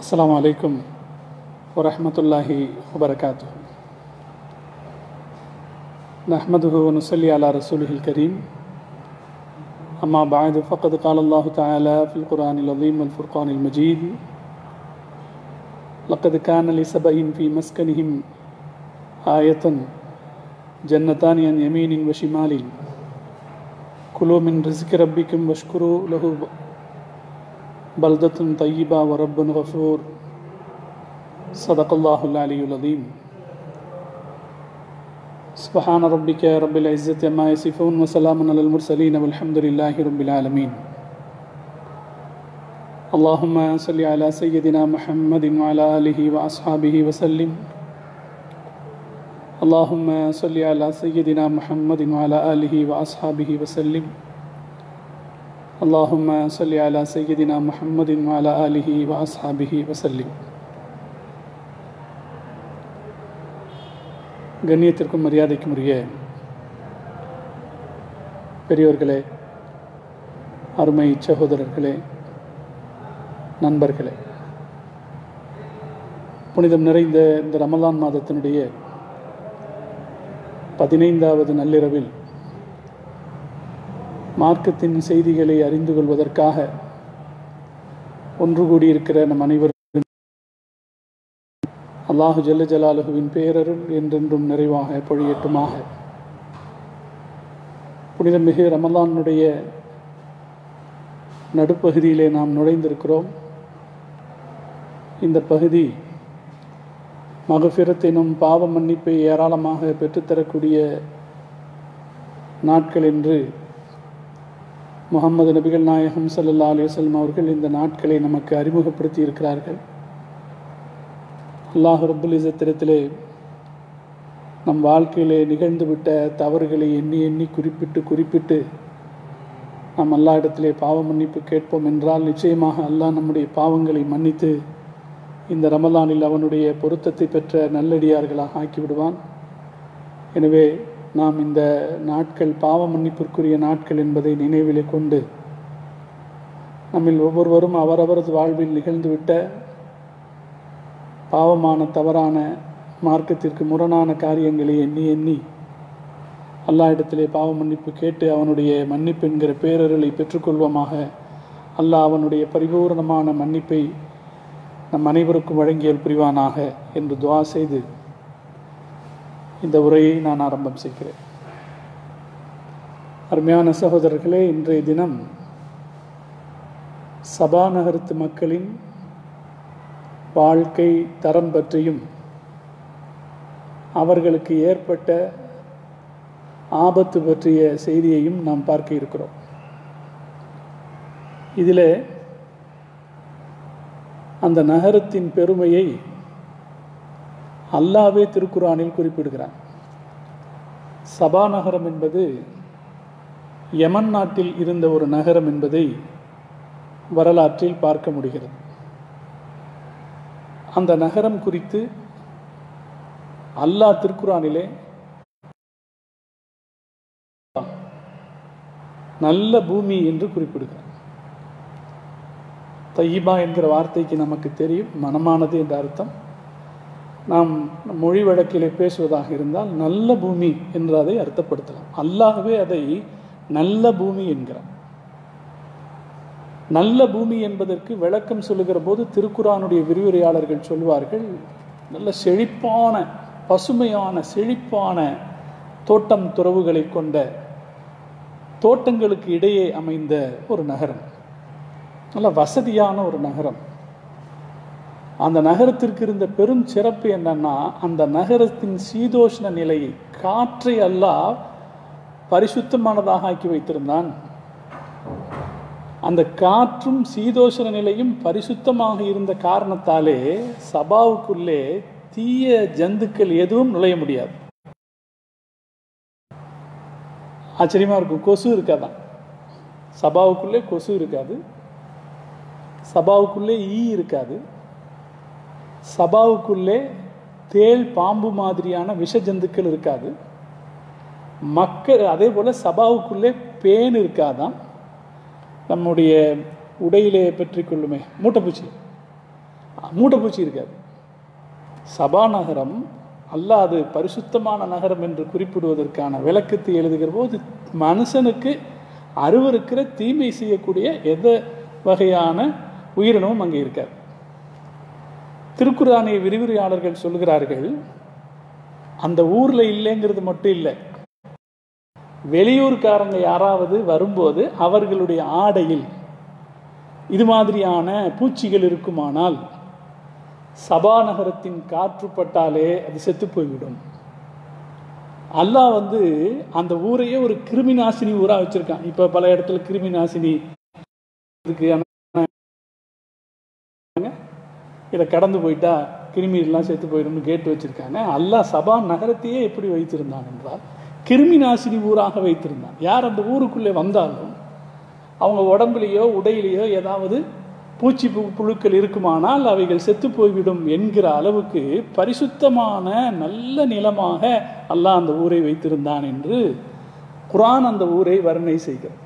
السلام عليكم ورحمة الله وبركاته نحمده ونصلي على رسوله الكريم أما بعد فقد قال الله تعالى في القرآن العظيم والفرقان المجيد لقد كان لسبأ في مسكنهم آية جنتان عن يمين وشمال كلوا من رزق ربكم واشكروا له بلدة طيبة ورب غفور صدق الله العلي العظيم سبحان ربك رب العزة عما يصفون وسلام على المرسلين والحمد لله رب العالمين اللهم صل على سيدنا محمد وعلى آله وأصحابه وسلم اللهم صل على سيدنا محمد وعلى آله وأصحابه وسلم اللهم صل على سيدنا محمد وعلى آله وأصحابه وسلم கண்ணியத்திற்கும் மரியாதைக்கும் உரிய பெரியோர்களே அருமை சகோதரர்களே நண்பர்களே புனிதம் நிறைந்த இந்த ரமலான் மாதத்தினுடைய பதினைந்தாவது நள்ளிரவில் மார்க்கத்தின் செய்திகளை அறிந்து கொள்வதற்காக ஒன்று கூடியிருக்கிற நம் அனைவரும் அல்லாஹு ஜல்ல ஜலாலுகுவின் பேரருள் என்றென்றும் நிறைவாக பொழியட்டுமாக புனிதமிகு ரமலானுடைய நடுப்பகுதியிலே நாம் நுழைந்திருக்கிறோம் இந்த பகுதி மகஃபிரத் எனும் பாவ மன்னிப்பை ஏராளமாக பெற்றுத்தரக்கூடிய நாட்கள் என்று முகமது நபிகள் நாயகம் சல்லா அலிவசல்லம் அவர்கள் இந்த நாட்களை நமக்கு அறிமுகப்படுத்தி இருக்கிறார்கள் அல்லாஹ் ரபுல் இசத்திரத்திலே நம் வாழ்க்கையிலே நிகழ்ந்துவிட்ட தவறுகளை எண்ணி எண்ணி குறிப்பிட்டு குறிப்பிட்டு நாம் அல்லா இடத்திலே பாவ மன்னிப்பு கேட்போம் என்றால் நிச்சயமாக அல்லாஹ் நம்முடைய பாவங்களை மன்னித்து இந்த ரமலானில் அவனுடைய பொருத்தத்தை பெற்ற நல்லடியார்களாக ஆக்கிவிடுவான் எனவே நாம் இந்த நாட்கள் பாவ மன்னிப்பிற்குரிய நாட்கள் என்பதை நினைவிலே கொண்டு நம்மில் ஒவ்வொருவரும் அவரவரது வாழ்வில் நிகழ்ந்துவிட்ட பாவமான தவறான மார்க்கத்திற்கு முரணான காரியங்களை எண்ணி எண்ணி அல்லா இடத்திலே பாவ மன்னிப்பு கேட்டு அவனுடைய மன்னிப்பு என்கிற பேரருளை பெற்றுக்கொள்வோமாக அல்லாஹ் அவனுடைய பரிபூர்ணமான மன்னிப்பை நம் அனைவருக்கும் வழங்கியல் புரிவானாக என்று துவா செய்து இந்த உரையை நான் ஆரம்பம் செய்கிறேன் அருமையான சகோதரர்களே இன்றைய தினம் சபாநகரத்து மக்களின் வாழ்க்கை தரம் பற்றியும் அவர்களுக்கு ஏற்பட்ட ஆபத்து பற்றிய செய்தியையும் நாம் பார்க்க இருக்கிறோம் இதில் அந்த நகரத்தின் பெருமையை அல்லாவே திருக்குறானில் குறிப்பிடுகிறான் சபா நகரம் என்பது யமன் நாட்டில் இருந்த ஒரு நகரம் என்பதை வரலாற்றில் பார்க்க முடிகிறது அந்த நகரம் குறித்து அல்லாஹ் திருக்குறானிலே நல்ல பூமி என்று குறிப்பிடுகிறார் தையீபா என்கிற வார்த்தைக்கு நமக்கு தெரியும் மனமானது என்ற அர்த்தம் நாம் மொழி வழக்கிலே பேசுவதாக இருந்தால் நல்ல பூமி என்று அதை அர்த்தப்படுத்தலாம் அல்லாகவே அதை நல்ல பூமி என்கிறார் நல்ல பூமி என்பதற்கு விளக்கம் சொல்லுகிற போது திருக்குறானுடைய விரிவுரையாளர்கள் சொல்வார்கள் நல்ல செழிப்பான பசுமையான செழிப்பான தோட்டம் துறவுகளை கொண்ட தோட்டங்களுக்கு இடையே அமைந்த ஒரு நகரம் நல்ல வசதியான ஒரு நகரம் அந்த நகரத்திற்கு இருந்த பெரும் சிறப்பு என்னன்னா அந்த நகரத்தின் சீதோஷ்ண நிலையை காற்றை அல்லாஹ் பரிசுத்தமானதாக ஆக்கி வைத்திருந்தான் அந்த காற்றும் சீதோஷண நிலையும் பரிசுத்தமாக இருந்த காரணத்தாலே சபாவுக்குள்ளே தீய ஜந்துக்கள் எதுவும் நுழைய முடியாது ஆச்சரியமா இருக்கும் கொசு இருக்காதான் சபாவுக்குள்ளே கொசு இருக்காது சபாவுக்குள்ளே ஈ இருக்காது சபாவுக்குள்ளே தேள் பாம்பு மாதிரியான விஷ ஜந்துக்கள் இருக்காது மக்கள் அதே போல சபாவுக்குள்ளே பேன் இருக்காதான் நம்முடைய உடையிலே பெற்றிக்கொள்ளுமே மூட்டைப்பூச்சி மூட்டைப்பூச்சி இருக்காது சபா நகரம் அல்லாஹ் அது பரிசுத்தமான நகரம் என்று குறிப்பிடுவதற்கான விளக்கத்தை எழுதுகிற போது மனுஷனுக்கு அருவருக்கிற தீமை செய்யக்கூடிய எந்த வகையான உயிரினமும் அங்கே இருக்காது திருக்குறானை விரிவுரையாளர்கள் சொல்கிறார்கள் அந்த ஊரில் இல்லைங்கிறது மட்டும் இல்லை வெளியூர்காரங்க யாராவது வரும்போது அவர்களுடைய ஆடையில் இது மாதிரியான பூச்சிகள் இருக்குமானால் சபாநகரத்தின் காற்று பட்டாலே அது செத்து போய்விடும் அல்லாஹ் வந்து அந்த ஊரையே ஒரு கிருமி நாசினி ஊரா வச்சிருக்கான் இப்ப பல இடத்துல கிருமி நாசினி இருக்கு ஆனா இதை கடந்து போயிட்டா கிருமி எல்லாம் செத்து போயிடும்னு கேட்டு வச்சிருக்காங்க அல்லாஹ் சபா நகரத்தையே எப்படி வைத்திருந்தான் என்றால் கிருமி நாசினி ஊராக வைத்திருந்தான் யார் அந்த ஊருக்குள்ளே வந்தாலும் அவங்க உடம்புலையோ உடையிலையோ ஏதாவது பூச்சி பு புழுக்கள் இருக்குமானால் அவைகள் செத்து போய்விடும் என்கிற அளவுக்கு பரிசுத்தமான நல்ல நிலமாக அல்லாஹ் அந்த ஊரை வைத்திருந்தான் என்று குரான் அந்த ஊரை வர்ணனை செய்கிறது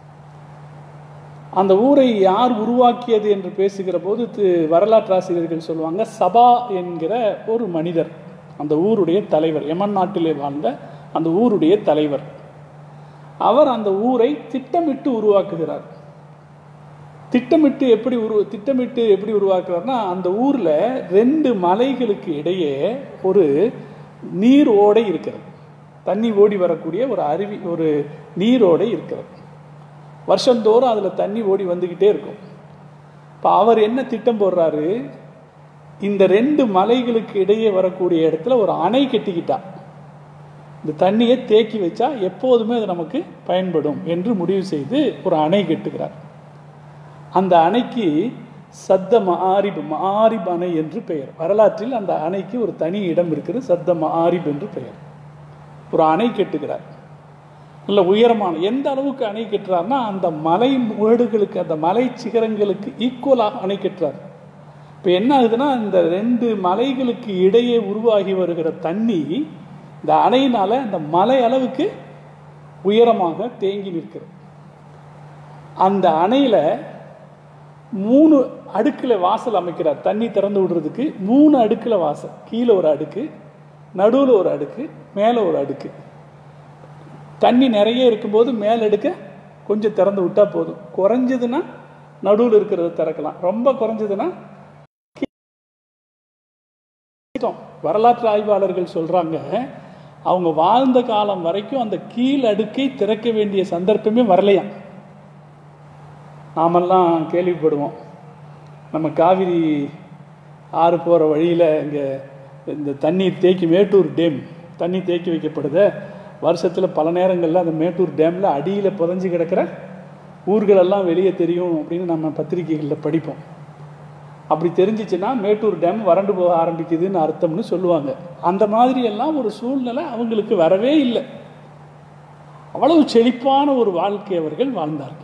அந்த ஊரை யார் உருவாக்கியது என்று பேசுகிற போது தி- வரலாற்றாசிரியர்கள் சொல்லுவாங்க சபா என்கிற ஒரு மனிதர் அந்த ஊருடைய தலைவர் யமன் நாட்டிலே வாழ்ந்த அந்த ஊருடைய தலைவர் அவர் அந்த ஊரை திட்டமிட்டு உருவாக்குகிறார் திட்டமிட்டு எப்படி உரு திட்டமிட்டு எப்படி உருவாக்குறாருன்னா அந்த ஊர்ல ரெண்டு மலைகளுக்கு இடையே ஒரு நீர் ஓடை இருக்கிறது தண்ணி ஓடி வரக்கூடிய ஒரு அருவி ஒரு நீரோடை இருக்கிறது வருஷந்தோறும் அதுல தண்ணி ஓடி வந்துக்கிட்டே இருக்கும் இப்போ அவர் என்ன திட்டம் போடுறாரு இந்த ரெண்டு மலைகளுக்கு இடையே வரக்கூடிய இடத்துல ஒரு அணை கட்டிக்கிட்டா இந்த தண்ணியை தேக்கி வச்சா எப்போதுமே அது நமக்கு பயன்படும் என்று முடிவு செய்து ஒரு அணை கட்டுகிறார் அந்த அணைக்கு சத்த மாரிப் மாரிப் அணை என்று பெயர் வரலாற்றில் அந்த அணைக்கு ஒரு தனி இடம் இருக்கிறது சத்த மாரிப் என்று பெயர் ஒரு அணை கட்டுகிறார் நல்ல உயரமான எந்த அளவுக்கு அணை கட்டுறாருன்னா அந்த மலை முகடுகளுக்கு அந்த மலை சிகரங்களுக்கு ஈக்குவலாக அணை கட்டுறார் இப்போ என்ன ஆகுதுன்னா இந்த ரெண்டு மலைகளுக்கு இடையே உருவாகி வருகிற தண்ணி இந்த அணையினால அந்த மலை அளவுக்கு உயரமாக தேங்கி நிற்கிறது அந்த அணையில மூணு அடுக்கில் வாசல் அமைக்கிறார் தண்ணி திறந்து விடுறதுக்கு மூணு அடுக்கில் வாசல் கீழே ஒரு அடுக்கு நடுவில் ஒரு அடுக்கு மேலே ஒரு அடுக்கு தண்ணி நிறைய இருக்கும்போது மேல் அடுக்க கொஞ்சம் திறந்து விட்டா போதும் குறைஞ்சதுன்னா நடுவில் இருக்கிறத திறக்கலாம் ரொம்ப குறைஞ்சதுன்னா கீழ் வரலாற்று ஆய்வாளர்கள் சொல்றாங்க அவங்க வாழ்ந்த காலம் வரைக்கும் அந்த கீழ் அடுக்கை திறக்க வேண்டிய சந்தர்ப்பமே வரலையாம் நாமெல்லாம் கேள்விப்படுவோம் நம்ம காவிரி ஆறு போகிற வழியில் இங்கே இந்த தண்ணீர் தேக்கி மேட்டூர் டேம் தண்ணி தேக்கி வைக்கப்படுத வருஷத்தில் பல நேரங்களில் அந்த மேட்டூர் டேமில் அடியில் புதஞ்சு கிடக்கிற ஊர்களெல்லாம் வெளியே தெரியும் அப்படின்னு நம்ம பத்திரிகைகளில் படிப்போம் அப்படி தெரிஞ்சிச்சுன்னா மேட்டூர் டேம் வறண்டு போக ஆரம்பிக்குதுன்னு அர்த்தம்னு சொல்லுவாங்க அந்த மாதிரி எல்லாம் ஒரு சூழ்நிலை அவங்களுக்கு வரவே இல்லை அவ்வளவு செழிப்பான ஒரு வாழ்க்கை அவர்கள் வாழ்ந்தார்கள்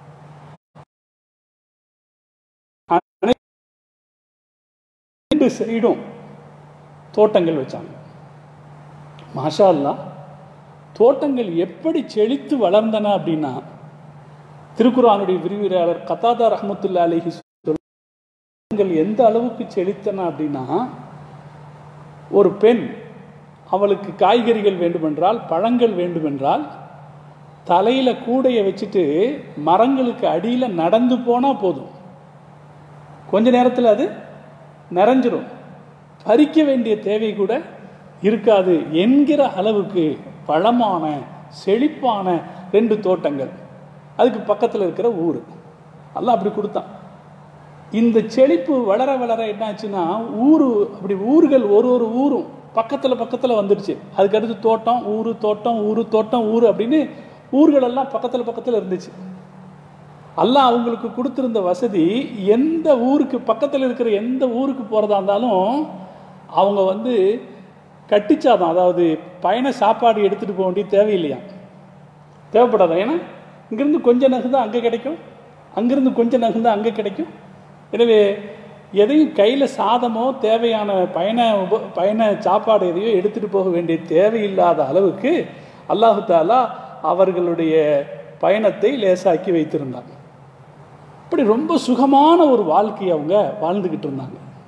ரெண்டு சைடும் தோட்டங்கள் வச்சாங்க மாஷா அல்லாஹ் தோட்டங்கள் எப்படி செழித்து வளர்ந்தன அப்படின்னா திருக்குறானுடைய விரிவுரையாளர் கத்தாதா ரஹமத்துல்லா அலிஹி தோட்டங்கள் எந்த அளவுக்கு செழித்தன அப்படின்னா ஒரு பெண் அவளுக்கு காய்கறிகள் வேண்டுமென்றால் பழங்கள் வேண்டுமென்றால் தலையில கூடைய வச்சுட்டு மரங்களுக்கு அடியில நடந்து போனா போதும் கொஞ்ச நேரத்தில் அது நிறைஞ்சிரும் பறிக்க வேண்டிய தேவை கூட இருக்காது என்கிற அளவுக்கு பழமான செழிப்பான ரெண்டு தோட்டங்கள் அதுக்கு பக்கத்தில் இருக்கிற ஊர் எல்லாம் அப்படி கொடுத்தான் இந்த செழிப்பு வளர வளர என்னாச்சுன்னா ஊரு அப்படி ஊர்கள் ஒரு ஒரு ஊரும் பக்கத்தில் பக்கத்தில் வந்துடுச்சு அதுக்கு அடுத்து தோட்டம் ஊரு தோட்டம் ஊரு தோட்டம் ஊர் அப்படின்னு ஊர்கள் எல்லாம் பக்கத்தில் பக்கத்தில் இருந்துச்சு அல்லாஹ் அவங்களுக்கு கொடுத்திருந்த வசதி எந்த ஊருக்கு பக்கத்தில் இருக்கிற எந்த ஊருக்கு போகிறதா இருந்தாலும் அவங்க வந்து கட்டிச்சாதான் அதாவது பயண சாப்பாடு எடுத்துகிட்டு போக வேண்டிய தேவையில்லையா தேவைப்படாதா ஏன்னா இங்கேருந்து கொஞ்சம் நகுந்தா அங்கே கிடைக்கும் அங்கேருந்து கொஞ்சம் நகுந்தா அங்கே கிடைக்கும் எனவே எதையும் கையில் சாதமோ தேவையான பயண உப பயண சாப்பாடு எதையோ எடுத்துகிட்டு போக வேண்டிய தேவையில்லாத அளவுக்கு அல்லாஹு தாலா அவர்களுடைய பயணத்தை லேசாக்கி வைத்திருந்தாங்க இப்படி ரொம்ப சுகமான ஒரு வாழ்க்கையை அவங்க வாழ்ந்துக்கிட்டு இருந்தாங்க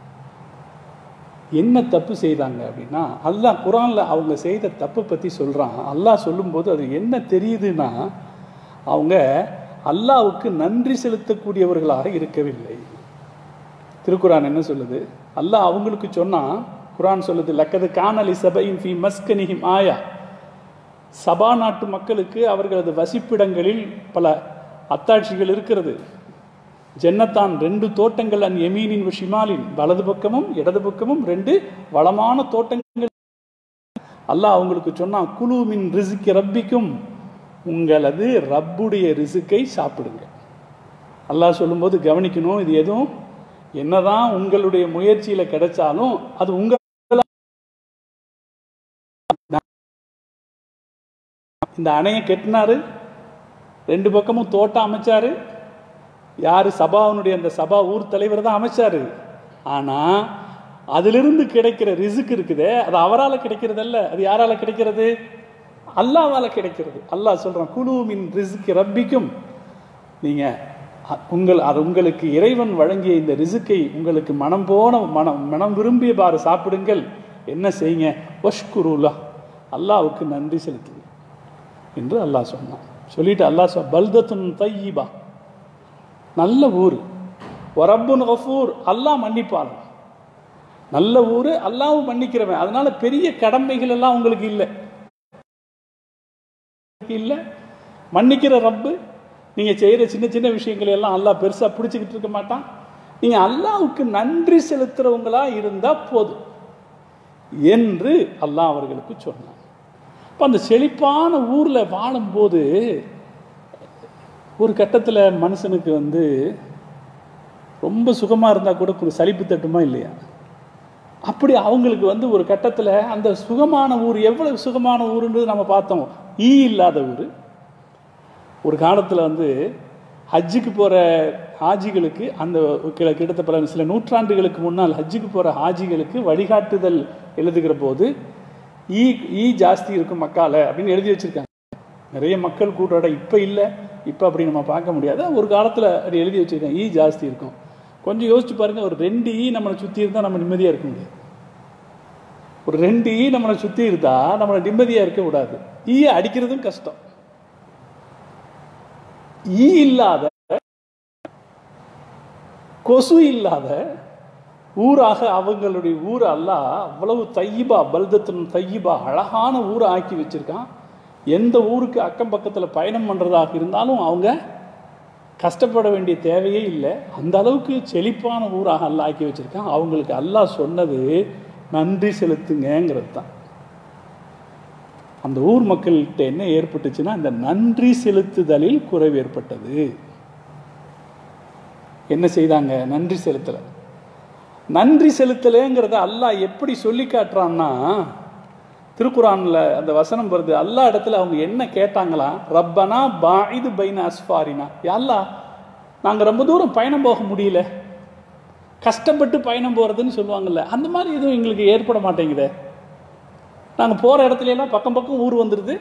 என்ன தப்பு செய்தாங்க அப்படின்னா அல்லாஹ் குரானில் அவங்க செய்த தப்பு பற்றி சொல்கிறான் அல்லாஹ் சொல்லும்போது அது என்ன தெரியுதுன்னா அவங்க அல்லாவுக்கு நன்றி செலுத்தக்கூடியவர்களாக இருக்கவில்லை திருக்குரான் என்ன சொல்லுது அல்லாஹ் அவங்களுக்கு சொன்னால் குரான் சொல்லுது லக்கது காணலி சபையின் ஃபி மஸ்கனிஹிம் ஆயா சபா நாட்டு மக்களுக்கு அவர்களது வசிப்பிடங்களில் பல அத்தாட்சிகள் இருக்கிறது ஜன்னத்தான் ரெண்டு தோட்டங்கள் அன் எமீனின் ஷிமாலின் வலது பக்கமும் இடது பக்கமும் ரெண்டு வளமான தோட்டங்கள் அல்லாஹ் அவங்களுக்கு சொன்னான் குழு மின் ரிசுக்கு ரப்பிக்கும் உங்களது ரப்புடைய ரிசுக்கை சாப்பிடுங்க அல்லாஹ் சொல்லும்போது கவனிக்கணும் இது எதுவும் என்னதான் உங்களுடைய முயற்சியில கிடைச்சாலும் அது உங்க இந்த அணையை கெட்டினாரு ரெண்டு பக்கமும் தோட்டம் அமைச்சாரு யாரு சபாவனுடைய அந்த சபா ஊர் தலைவர் தான் அமைச்சாரு ஆனா அதிலிருந்து கிடைக்கிற ரிசுக்கு இருக்குதே அது அவரால் கிடைக்கிறதல்ல அது யாரால கிடைக்கிறது அல்லாவால கிடைக்கிறது அல்லாஹ் சொல்றான் குழு மின் ரிசுக்கு ரப்பிக்கும் நீங்க அ- உங்கள் அது உங்களுக்கு இறைவன் வழங்கிய இந்த ரிசுக்கை உங்களுக்கு மனம் போன மனம் மனம் விரும்பியவாறு சாப்பிடுங்கள் என்ன செய்யுங்க வஷ்குருலா அல்லாவுக்கு நன்றி செலுத்துங்க என்று அல்லாஹ் சொன்னான் சொல்லிட்டு அல்லாஹ் சொ பல்தத்துன் தையிபா நல்ல ஊர் ஒரப்புன் கஃபூர் அல்லாஹ் மன்னிப்பான் நல்ல ஊர் அல்லாவும் மன்னிக்கிறவன் அதனால பெரிய கடமைகள் எல்லாம் உங்களுக்கு இல்லை இல்லை மன்னிக்கிற ரப்பு நீங்க செய்யற சின்ன சின்ன விஷயங்களை எல்லாம் அல்லாஹ் பெருசா பிடிச்சுக்கிட்டு இருக்க மாட்டான் நீங்க அல்லாஹ்வுக்கு நன்றி செலுத்துறவங்களா இருந்தா போதும் என்று அல்லாஹ் அவர்களுக்கு சொன்னான் இப்போ அந்த செழிப்பான ஊர்ல வாழும்போது ஒரு கட்டத்துல மனுஷனுக்கு வந்து ரொம்ப சுகமா இருந்தா கூட கொஞ்சம் சலிப்பு தட்டுமா இல்லையா அப்படி அவங்களுக்கு வந்து ஒரு கட்டத்துல அந்த சுகமான ஊர் எவ்வளவு சுகமான ஊருன்றது நம்ம பார்த்தோம் ஈ இல்லாத ஊர் ஒரு காலத்துல வந்து ஹஜ்ஜுக்கு போற ஹாஜிகளுக்கு அந்த கிட்ட- கிட்டத்தட்ட பல சில நூற்றாண்டுகளுக்கு முன்னால் ஹஜ்ஜுக்கு போற ஹாஜிகளுக்கு வழிகாட்டுதல் எழுதுகிற போது ஈ ஈ ஜாஸ்தி இருக்கும் மக்கால அப்படின்னு எழுதி வச்சிருக்காங்க நிறைய மக்கள் கூட்டோட இப்போ இல்லை இப்போ அப்படி நம்ம பார்க்க முடியாது ஒரு காலத்தில் அப்படி எழுதி வச்சிருக்காங்க ஈ ஜாஸ்தி இருக்கும் கொஞ்சம் யோசிச்சு பாருங்க ஒரு ரெண்டு ஈ நம்மளை சுற்றி இருந்தால் நம்ம நிம்மதியாக இருக்க முடியாது ஒரு ரெண்டு ஈ நம்மளை சுற்றி இருந்தா நம்மளை நிம்மதியாக இருக்க விடாது ஈயை அடிக்கிறதும் கஷ்டம் ஈ இல்லாத கொசு இல்லாத ஊராக அவங்களுடைய ஊர் அல்லாஹ் அவ்வளவு தையிபா பல்தத்தின் தையிபா அழகான ஊரை ஆக்கி வச்சிருக்கான் எந்த ஊருக்கு அக்கம் பக்கத்தில் பயணம் பண்ணுறதாக இருந்தாலும் அவங்க கஷ்டப்பட வேண்டிய தேவையே இல்லை அந்த அளவுக்கு செழிப்பான ஊராக அல்லாஹ் ஆக்கி வச்சிருக்கான் அவங்களுக்கு அல்லாஹ் சொன்னது நன்றி செலுத்துங்கங்கிறது தான் அந்த ஊர் மக்கள்கிட்ட என்ன ஏற்பட்டுச்சுன்னா இந்த நன்றி செலுத்துதலில் குறைவு ஏற்பட்டது என்ன செய்தாங்க நன்றி செலுத்தலை நன்றி செலுத்தலைங்கிறத அல்லாஹ் எப்படி சொல்லி காட்டுறான்னா திருக்குறான்ல அந்த வசனம் வருது அல்லா இடத்துல அவங்க என்ன கேட்டாங்களா ரப்பனா பாயிது பைன அஸ்பாரினா அல்லா நாங்கள் ரொம்ப தூரம் பயணம் போக முடியல கஷ்டப்பட்டு பயணம் போகிறதுன்னு சொல்லுவாங்கல்ல அந்த மாதிரி எதுவும் எங்களுக்கு ஏற்பட மாட்டேங்குதே நாங்கள் போகிற இடத்துல எல்லாம் பக்கம் பக்கம் ஊர் வந்துடுது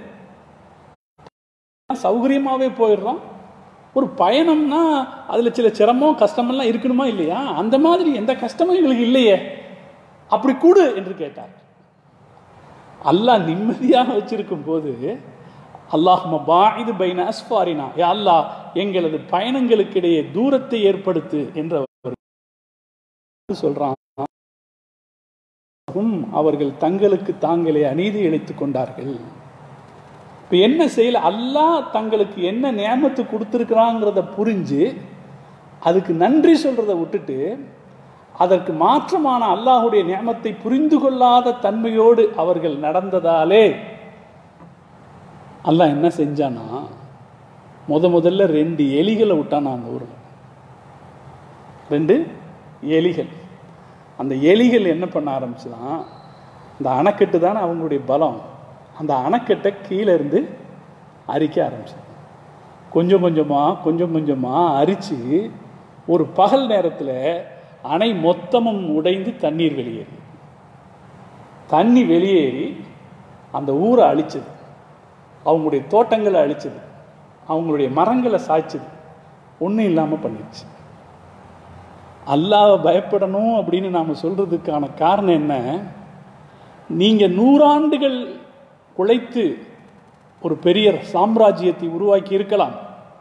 சௌகரியமாகவே போயிடுறோம் ஒரு பயணம்னா அதில் சில சிரமம் கஷ்டமெல்லாம் இருக்கணுமா இல்லையா அந்த மாதிரி எந்த கஷ்டமும் எங்களுக்கு இல்லையே அப்படி கூடு என்று கேட்டார் அல்லாஹ் நிம்மதியாக வச்சிருக்கும் போது அல்லாஹ் பாயிது பைன அஸ்பாரினா யா அல்லாஹ் எங்களது பயணங்களுக்கிடையே தூரத்தை ஏற்படுத்து என்ற ஒரு சொல்றான் அவர்கள் தங்களுக்கு தாங்களே அநீதி இழைத்துக் கொண்டார்கள் இப்ப என்ன செய்யல அல்லாஹ் தங்களுக்கு என்ன நியமத்து கொடுத்துருக்கிறாங்கிறத புரிஞ்சு அதுக்கு நன்றி சொல்றதை விட்டுட்டு அதற்கு மாற்றமான அல்லாஹுடைய நியமத்தை புரிந்து கொள்ளாத தன்மையோடு அவர்கள் நடந்ததாலே அல்லாஹ் என்ன செஞ்சானா முத முதல்ல ரெண்டு எலிகளை விட்டானா அந்த ஊரில் ரெண்டு எலிகள் அந்த எலிகள் என்ன பண்ண ஆரம்பிச்சுதான் அந்த அணைக்கட்டு தானே அவங்களுடைய பலம் அந்த அணைக்கட்டை கீழே இருந்து அரிக்க ஆரம்பிச்சு கொஞ்சம் கொஞ்சமாக கொஞ்சம் கொஞ்சமாக அரிச்சு ஒரு பகல் நேரத்தில் அணை மொத்தமும் உடைந்து தண்ணீர் வெளியேறி தண்ணி வெளியேறி அந்த ஊரை அழிச்சது அவங்களுடைய தோட்டங்களை அழிச்சது அவங்களுடைய மரங்களை சாய்ச்சது ஒன்றும் இல்லாமல் பண்ணிடுச்சு அல்லாவை பயப்படணும் அப்படின்னு நாம் சொல்கிறதுக்கான காரணம் என்ன நீங்கள் நூறாண்டுகள் உழைத்து ஒரு பெரிய சாம்ராஜ்யத்தை உருவாக்கி இருக்கலாம்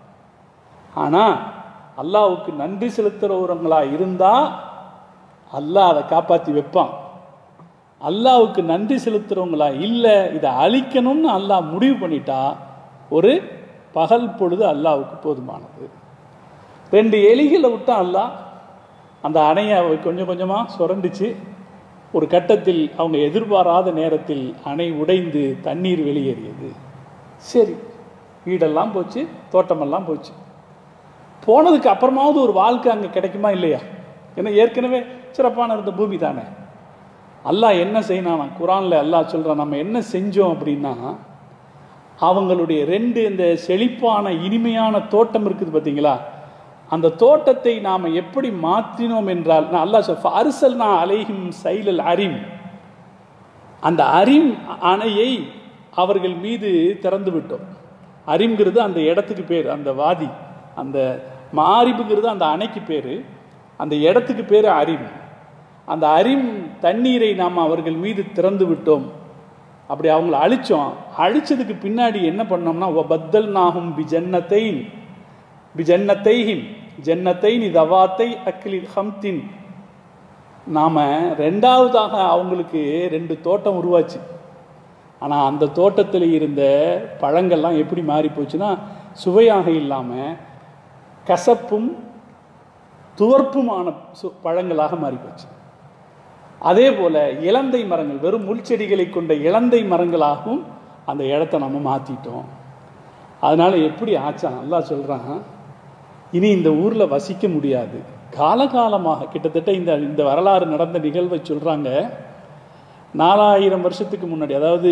ஆனால் அல்லாவுக்கு நன்றி செலுத்துகிறவங்களா இருந்தால் அல்லாஹ் அதை காப்பாற்றி வைப்பான் அல்லாவுக்கு நன்றி செலுத்துகிறவங்களா இல்லை இதை அழிக்கணும்னு அல்லாஹ் முடிவு பண்ணிட்டா ஒரு பகல் பொழுது அல்லாவுக்கு போதுமானது ரெண்டு எலிகளை விட்டா அல்லாஹ் அந்த அணையை கொஞ்சம் கொஞ்சமாக சுரண்டிச்சு ஒரு கட்டத்தில் அவங்க எதிர்பாராத நேரத்தில் அணை உடைந்து தண்ணீர் வெளியேறியது சரி வீடெல்லாம் போச்சு தோட்டமெல்லாம் போச்சு போனதுக்கு அப்புறமாவது ஒரு வாழ்க்கை அங்கே கிடைக்குமா இல்லையா ஏன்னா ஏற்கனவே சிறப்பான இருந்த பூமி தானே அல்லாஹ் என்ன செய்யணும் குரானில் அல்லாஹ் சொல்கிறான் நம்ம என்ன செஞ்சோம் அப்படின்னா அவங்களுடைய ரெண்டு இந்த செழிப்பான இனிமையான தோட்டம் இருக்குது பார்த்தீங்களா அந்த தோட்டத்தை நாம் எப்படி மாற்றினோம் என்றால் நான் அல்லாஹ் சொல் அரிசல் நான் அலைஹிம் சைலல் அரிம் அந்த அரிம் அணையை அவர்கள் மீது திறந்து விட்டோம் அரிம்ங்கிறது அந்த இடத்துக்கு பேர் அந்த வாதி அந்த மாரிபுங்கிறது அந்த அணைக்கு பேர் அந்த இடத்துக்கு பேர் அரிம் அந்த அரிம் தண்ணீரை நாம் அவர்கள் மீது திறந்து விட்டோம் அப்படி அவங்கள அழிச்சோம் அழிச்சதுக்கு பின்னாடி என்ன பண்ணோம்னா பத்தல் நாகும் பி ஜன்னத்தைன் பி ஜன்னத்தைஹிம் ஜன்னத்தைன் இதவாத்தை அக்கிலில் ஹம்தின் நாம் ரெண்டாவதாக அவங்களுக்கு ரெண்டு தோட்டம் உருவாச்சு ஆனால் அந்த தோட்டத்தில் இருந்த பழங்கள்லாம் எப்படி மாறி போச்சுன்னா சுவையாக இல்லாமல் கசப்பும் துவர்ப்புமான சு பழங்களாக மாறி போச்சு அதே போல் இலந்தை மரங்கள் வெறும் முள்செடிகளை கொண்ட இலந்தை மரங்களாகவும் அந்த இடத்த நம்ம மாற்றிட்டோம் அதனால் எப்படி ஆச்சா நல்லா சொல்கிறான் இனி இந்த ஊரில் வசிக்க முடியாது காலகாலமாக கிட்டத்தட்ட இந்த இந்த வரலாறு நடந்த நிகழ்வை சொல்கிறாங்க நாலாயிரம் வருஷத்துக்கு முன்னாடி அதாவது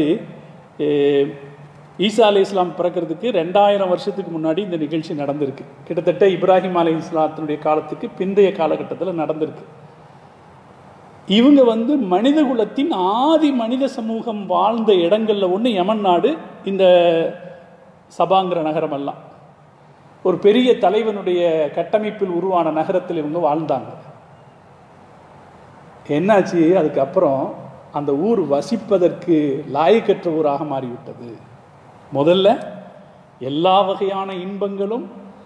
ஈசா அலி இஸ்லாம் பிறக்கிறதுக்கு ரெண்டாயிரம் வருஷத்துக்கு முன்னாடி இந்த நிகழ்ச்சி நடந்திருக்கு கிட்டத்தட்ட இப்ராஹிம் அலி இஸ்லாத்தினுடைய காலத்துக்கு பிந்தைய காலகட்டத்தில் நடந்திருக்கு இவங்க வந்து மனித குலத்தின் ஆதி மனித சமூகம் வாழ்ந்த இடங்கள்ல ஒன்று யமன் நாடு இந்த சபாங்கிற நகரம் எல்லாம் ஒரு பெரிய தலைவனுடைய கட்டமைப்பில் உருவான நகரத்தில் இவங்க வாழ்ந்தாங்க என்னாச்சு அதுக்கப்புறம் அந்த ஊர் வசிப்பதற்கு லாயக்கற்ற ஊராக மாறிவிட்டது முதல்ல எல்லா வகையான இன்பங்களும்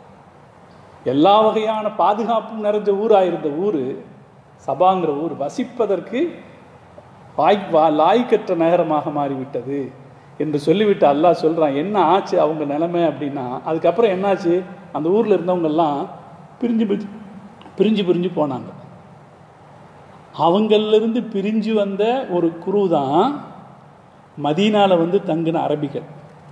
எல்லா வகையான பாதுகாப்பும் நிறைஞ்ச ஊராக இருந்த ஊர் சபாங்கிற ஊர் வசிப்பதற்கு வாய் வா லாய்க்கற்ற நகரமாக மாறிவிட்டது என்று சொல்லிவிட்டு அல்லாஹ் சொல்கிறான் என்ன ஆச்சு அவங்க நிலைமை அப்படின்னா அதுக்கப்புறம் என்னாச்சு அந்த ஊரில் இருந்தவங்கெல்லாம் பிரிஞ்சு பிரிஞ்சு பிரிஞ்சு பிரிஞ்சு போனாங்க அவங்களிலிருந்து பிரிஞ்சு வந்த ஒரு குரு தான் மதீனாவில் வந்து தங்கின அரபிகள்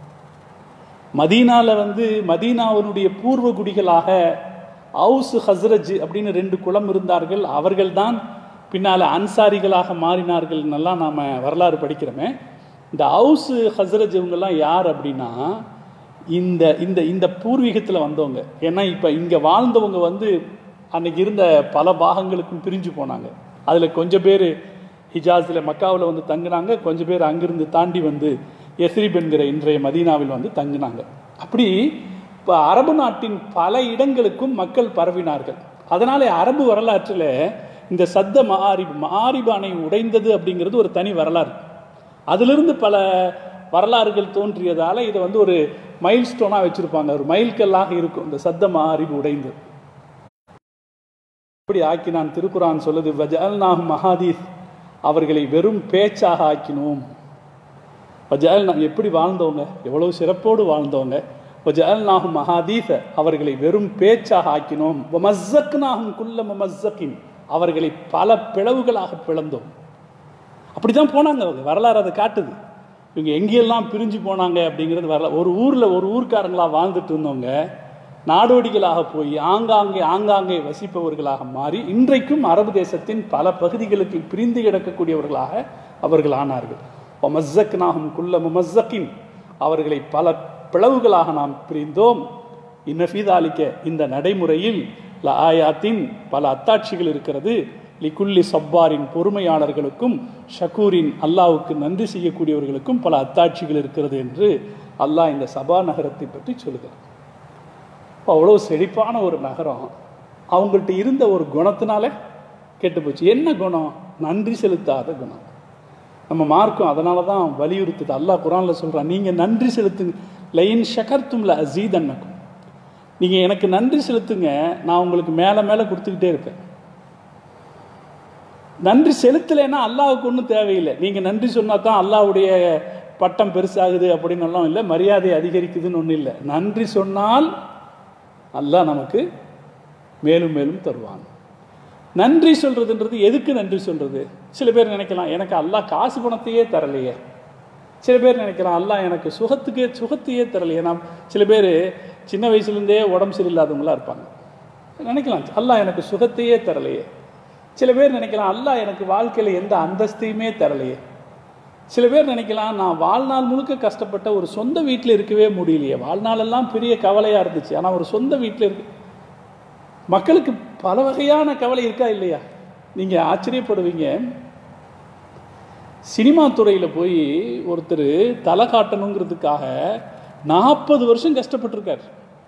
மதீனாவில் வந்து மதீனாவினுடைய பூர்வ குடிகளாக அவுஸ் ஹஸ்ரஜ் அப்படின்னு ரெண்டு குளம் இருந்தார்கள் அவர்கள்தான் பின்னால் அன்சாரிகளாக மாறினார்கள் எல்லாம் நாம் வரலாறு படிக்கிறோமே இந்த அவுஸ் ஹஸ்ரஜ் இவங்கெல்லாம் யார் அப்படின்னா இந்த இந்த இந்த பூர்வீகத்தில் வந்தவங்க ஏன்னா இப்போ இங்கே வாழ்ந்தவங்க வந்து அன்னைக்கு இருந்த பல பாகங்களுக்கும் பிரிஞ்சு போனாங்க அதில் கொஞ்சம் பேர் ஹிஜாஸில் மக்காவில் வந்து தங்கினாங்க கொஞ்சம் பேர் அங்கிருந்து தாண்டி வந்து எஸ்ரிப் என்கிற இன்றைய மதீனாவில் வந்து தங்கினாங்க அப்படி இப்போ அரபு நாட்டின் பல இடங்களுக்கும் மக்கள் பரவினார்கள் அதனாலே அரபு வரலாற்றில் இந்த சத்த மாரிப் மாரிபு அணை உடைந்தது அப்படிங்கிறது ஒரு தனி வரலாறு அதிலிருந்து பல வரலாறுகள் தோன்றியதால் இதை வந்து ஒரு மைல் ஸ்டோனாக வச்சுருப்பாங்க ஒரு மைல்கல்லாக இருக்கும் இந்த சத்த மாரிபு உடைந்தது எப்படி ஆக்கினான் திருக்குரான் சொல்லுது வஜால்நாஹ் மகாதீஸ் அவர்களை வெறும் பேச்சாக ஆக்கினோம் வஜால் எப்படி வாழ்ந்தவங்க எவ்வளவு சிறப்போடு வாழ்ந்தவங்க வஜால்நாஹு மகாதீச அவர்களை வெறும் பேச்சாக ஆக்கினோம் மஸ்ஸக்னாகும் குல்ல மஸ்ஸக்கின் அவர்களை பல பிளவுகளாக பிளந்தோம் அப்படிதான் போனாங்க அவங்க வரலாறு அதை காட்டுது இவங்க எங்கெல்லாம் பிரிஞ்சு போனாங்க அப்படிங்கிறது வரல ஒரு ஊரில் ஒரு ஊர்க்காரங்களாக வாழ்ந்துட்டு இருந்தவங்க நாடோடிகளாக போய் ஆங்காங்கே ஆங்காங்கே வசிப்பவர்களாக மாறி இன்றைக்கும் அரபு தேசத்தின் பல பகுதிகளுக்கு பிரிந்து கிடக்கக்கூடியவர்களாக அவர்கள் ஆனார்கள் மஸ்ஸக்னாகும் குல்ல மஸ்ஸக்கின் அவர்களை பல பிளவுகளாக நாம் பிரிந்தோம் இன்னஃபீதாலிக்க இந்த நடைமுறையில் ல ஆயாத்தின் பல அத்தாட்சிகள் இருக்கிறது லிகுல்லி சப்பாரின் பொறுமையாளர்களுக்கும் ஷக்கூரின் அல்லாவுக்கு நன்றி செய்யக்கூடியவர்களுக்கும் பல அத்தாட்சிகள் இருக்கிறது என்று அல்லாஹ் இந்த சபா நகரத்தை பற்றி சொல்லுகிறார் அவ்வளோ செழிப்பான ஒரு நகரம் அவங்கள்ட்ட இருந்த ஒரு குணத்தினால கெட்டு போச்சு என்ன குணம் நன்றி செலுத்தாத குணம் நம்ம மார்க்கும் அதனால தான் வலியுறுத்துது அல்லாஹ் குரானில் சொல்கிறான் நீங்கள் நன்றி செலுத்துங்க லைன் ஷகர்த்தும்ல அசீதன்னக்கும் நீங்கள் எனக்கு நன்றி செலுத்துங்க நான் உங்களுக்கு மேலே மேலே கொடுத்துக்கிட்டே இருப்பேன் நன்றி செலுத்தலைன்னா அல்லாவுக்கு ஒன்றும் தேவையில்லை நீங்கள் நன்றி சொன்னால் தான் அல்லாவுடைய பட்டம் பெருசாகுது அப்படின்னு எல்லாம் இல்லை மரியாதை அதிகரிக்குதுன்னு ஒன்றும் இல்லை நன்றி சொன்னால் அல்லாஹ் நமக்கு மேலும் மேலும் தருவான் நன்றி சொல்றதுன்றது எதுக்கு நன்றி சொல்றது சில பேர் நினைக்கலாம் எனக்கு அல்லாஹ் காசு பணத்தையே தரலையே சில பேர் நினைக்கலாம் அல்லாஹ் எனக்கு சுகத்துக்கே சுகத்தையே தரலையே நாம் சில பேர் சின்ன வயசுலேருந்தே உடம்பு சரியில்லாதவங்களா இருப்பாங்க நினைக்கலாம் அல்லாஹ் எனக்கு சுகத்தையே தரலையே சில பேர் நினைக்கலாம் அல்லாஹ் எனக்கு வாழ்க்கையில் எந்த அந்தஸ்தையுமே தரலையே சில பேர் நினைக்கலாம் நான் வாழ்நாள் முழுக்க கஷ்டப்பட்ட ஒரு சொந்த வீட்டில் இருக்கவே முடியலையே வாழ்நாளெல்லாம் பெரிய கவலையாக இருந்துச்சு ஆனால் ஒரு சொந்த வீட்டில் இருக்கு மக்களுக்கு பல வகையான கவலை இருக்கா இல்லையா நீங்கள் ஆச்சரியப்படுவீங்க சினிமா துறையில் போய் ஒருத்தர் தலை காட்டணுங்கிறதுக்காக நாற்பது வருஷம் கஷ்டப்பட்டிருக்கார்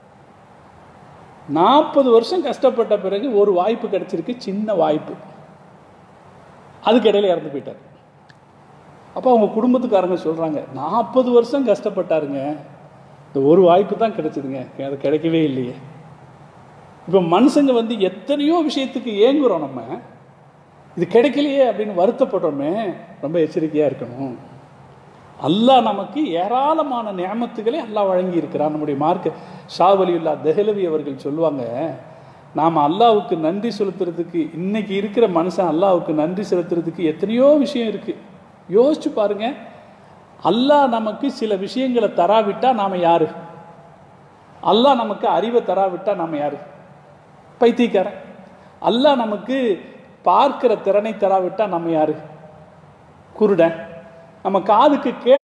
நாற்பது வருஷம் கஷ்டப்பட்ட பிறகு ஒரு வாய்ப்பு கிடைச்சிருக்கு சின்ன வாய்ப்பு அதுக்கு இடையில இறந்து போயிட்டார் அப்போ அவங்க குடும்பத்துக்காரங்க சொல்கிறாங்க நாற்பது வருஷம் கஷ்டப்பட்டாருங்க இந்த ஒரு வாய்ப்பு தான் கிடைச்சிதுங்க அது கிடைக்கவே இல்லையே இப்போ மனுஷங்க வந்து எத்தனையோ விஷயத்துக்கு ஏங்குறோம் நம்ம இது கிடைக்கலையே அப்படின்னு வருத்தப்படுறோமே ரொம்ப எச்சரிக்கையாக இருக்கணும் அல்லாஹ் நமக்கு ஏராளமான நியமத்துகளை அல்லாஹ் வழங்கி இருக்கிறான் நம்முடைய மார்க்க ஷாவலியுல்லா தெஹலவி அவர்கள் சொல்லுவாங்க நாம் அல்லாவுக்கு நன்றி செலுத்துறதுக்கு இன்னைக்கு இருக்கிற மனுஷன் அல்லாவுக்கு நன்றி செலுத்துறதுக்கு எத்தனையோ விஷயம் இருக்குது யோசிச்சு பாருங்க அல்லாஹ் நமக்கு சில விஷயங்களை தராவிட்டா நாம் யாரு அல்லாஹ் நமக்கு அறிவை தராவிட்டா நாம் யாரு பைத்தியக்காரன் அல்லாஹ் நமக்கு பார்க்கிற திறனை தராவிட்டா நம்ம யாரு குருடன் நம்ம காதுக்கு கே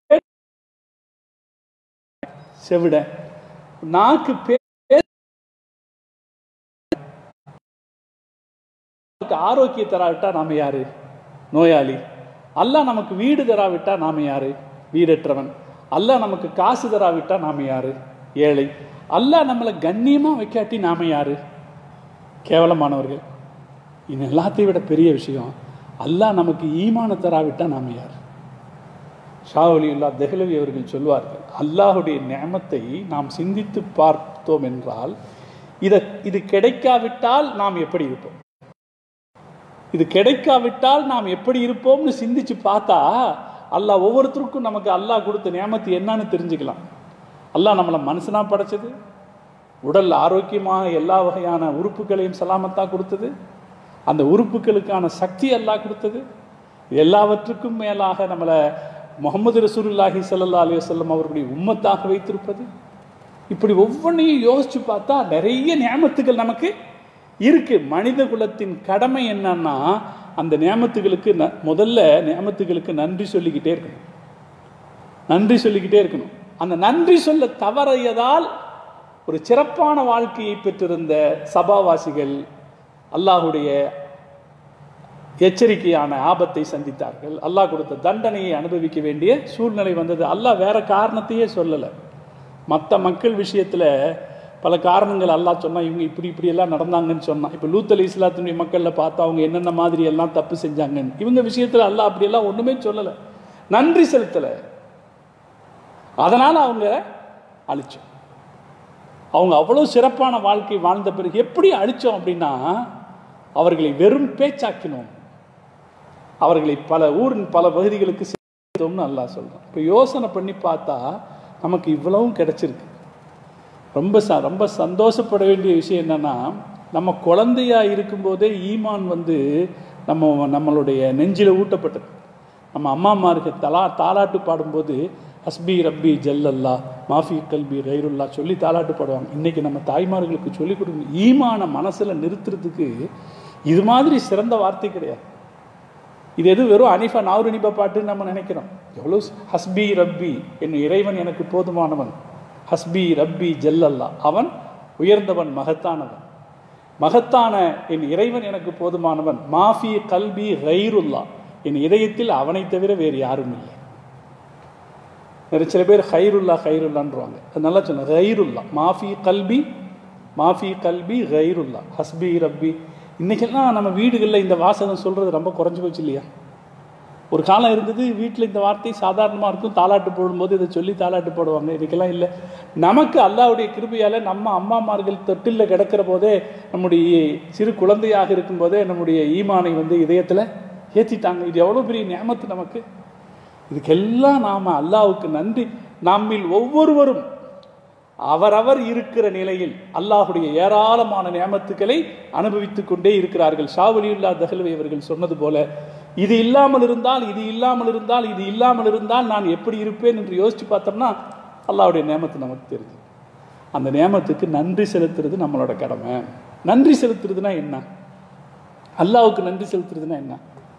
செவிட நாக்கு பே ஆரோக்கிய தராவிட்டா நாம யாரு நோயாளி அல்லாஹ் நமக்கு வீடு தராவிட்டா நாம யாரு வீடற்றவன் அல்லாஹ் நமக்கு காசு தராவிட்டா நாம யாரு ஏழை அல்லாஹ் நம்மளை கண்ணியமா வைக்காட்டி நாம யாரு கேவலமானவர்கள் இது எல்லாத்தையும் விட பெரிய விஷயம் அல்லாஹ் நமக்கு ஈமான தராவிட்டா நாம யார் ஷாவலியுல்லா தெஹ்லவி அவர்கள் சொல்வார்கள் அல்லாஹுடைய நியமத்தை நாம் சிந்தித்து பார்த்தோம் என்றால் இதை இது கிடைக்காவிட்டால் நாம் எப்படி இருப்போம் இது கிடைக்காவிட்டால் நாம் எப்படி இருப்போம்னு சிந்திச்சு பார்த்தா அல்லாஹ் ஒவ்வொருத்தருக்கும் நமக்கு அல்லாஹ் கொடுத்த நியமத்து என்னன்னு தெரிஞ்சுக்கலாம் அல்லாஹ் நம்மளை மனுஷனா படைச்சது உடல் ஆரோக்கியமாக எல்லா வகையான உறுப்புகளையும் சலாமத்தா கொடுத்தது அந்த உறுப்புகளுக்கான சக்தி அல்லாஹ் கொடுத்தது எல்லாவற்றுக்கும் மேலாக நம்மளை முகமது ரசூலுல்லாஹி சல்லா அலி வல்லம் அவர்களுடைய உம்மத்தாக வைத்திருப்பது இப்படி ஒவ்வொன்றையும் யோசிச்சு பார்த்தா நிறைய நியமத்துகள் நமக்கு இருக்கு மனித குலத்தின் கடமை என்னன்னா அந்த நியமத்துகளுக்கு ந- முதல்ல நியமத்துகளுக்கு நன்றி சொல்லிக்கிட்டே இருக்கணும் நன்றி சொல்லிக்கிட்டே இருக்கணும் அந்த நன்றி சொல்ல தவறியதால் ஒரு சிறப்பான வாழ்க்கையை பெற்றிருந்த சபாவாசிகள் அல்லாஹுடைய எச்சரிக்கையான ஆபத்தை சந்தித்தார்கள் அல்லாஹ் கொடுத்த தண்டனையை அனுபவிக்க வேண்டிய சூழ்நிலை வந்தது அல்லாஹ் வேற காரணத்தையே சொல்லலை மற்ற மக்கள் விஷயத்துல பல காரணங்கள் அல்லாஹ் சொன்னா இவங்க இப்படி இப்படி எல்லாம் நடந்தாங்கன்னு சொன்னான் இப்போ லூத் அலி இஸ்லாத்தினுடைய மக்கள்ல பார்த்தா அவங்க என்னென்ன மாதிரி எல்லாம் தப்பு செஞ்சாங்கன்னு இவங்க விஷயத்துல அல்லாஹ் அப்படியெல்லாம் ஒண்ணுமே சொல்லலை நன்றி செலுத்தலை அதனால அவங்க அழிச்சோம் அவங்க அவ்வளோ சிறப்பான வாழ்க்கை வாழ்ந்த பிறகு எப்படி அழிச்சோம் அப்படின்னா அவர்களை வெறும் பேச்சாக்கினோம் அவர்களை பல ஊரின் பல பகுதிகளுக்கு சேர்த்தோம்னு அல்லாஹ் சொல்றான் இப்போ யோசனை பண்ணி பார்த்தா நமக்கு இவ்வளவும் கிடைச்சிருக்கு ரொம்ப ச ரொம்ப சந்தோஷப்பட வேண்டிய விஷயம் என்னன்னா நம்ம குழந்தையா இருக்கும்போதே ஈமான் வந்து நம்ம நம்மளுடைய நெஞ்சில ஊட்டப்பட்டது நம்ம அம்மாமாருக்கு தலா தாலாட்டு பாடும்போது ஹஸ்பி ரப்பி ஜல்லல்லா மாஃபி கல்பி கைருல்லா சொல்லி தாலாட்டு பாடுவாங்க இன்னைக்கு நம்ம தாய்மார்களுக்கு சொல்லி கொடுக்கணும் ஈமான மனசுல நிறுத்துறதுக்கு இது மாதிரி சிறந்த வார்த்தை கிடையாது இது எது வெறும் அனிஃபா நாவுரனிபா பாட்டுன்னு நம்ம நினைக்கிறோம் எவ்வளோ ஹஸ்பி ரப்பி என் இறைவன் எனக்கு போதுமானவன் ஹஸ்பி ரப்பி ஜல்லல்லா அவன் உயர்ந்தவன் மகத்தானவன் மகத்தான என் இறைவன் எனக்கு போதுமானவன் மாஃபி கல்பி கைருல்லா என் இதயத்தில் அவனை தவிர வேறு யாரும் இல்லை நிறைய சில பேர் ஹைருல்லா ஹைருல்லான்றவாங்க அது நல்லா சொன்ன ஹைருல்லா மாஃபி கல்பி மாஃபி கல்வி கைருல்லா ஹஸ்பி ரப்பி இன்றைக்கெல்லாம் நம்ம வீடுகளில் இந்த வாசகம் சொல்கிறது ரொம்ப குறைஞ்சி போச்சு இல்லையா ஒரு காலம் இருந்தது வீட்டில் இந்த வார்த்தை சாதாரணமாக இருக்கும் தாலாட்டு போடும்போது இதை சொல்லி தாலாட்டு போடுவாங்க இதுக்கெல்லாம் இல்லை நமக்கு அல்லாவுடைய கிருபையால் நம்ம அம்மாமார்கள் தொட்டிலில் கிடக்கிற போதே நம்முடைய சிறு குழந்தையாக இருக்கும்போதே நம்முடைய ஈமானை வந்து இதயத்தில் ஏற்றிட்டாங்க இது எவ்வளோ பெரிய நியமத்து நமக்கு இதுக்கெல்லாம் நாம் அல்லாவுக்கு நன்றி நம்மில் ஒவ்வொருவரும் அவரவர் இருக்கிற நிலையில் அல்லாஹுடைய ஏராளமான நியமத்துக்களை அனுபவித்துக் கொண்டே இருக்கிறார்கள் ஷாவலியுல்லா தகல்வை அவர்கள் சொன்னது போல இது இல்லாமல் இருந்தால் இது இல்லாமல் இருந்தால் இது இல்லாமல் இருந்தால் நான் எப்படி இருப்பேன் என்று யோசிச்சு பார்த்தோம்னா அல்லாவுடைய நியமத்து நமக்கு தெரியுது அந்த நியமத்துக்கு நன்றி செலுத்துறது நம்மளோட கடமை நன்றி செலுத்துறதுனா என்ன அல்லாவுக்கு நன்றி செலுத்துறதுனா என்ன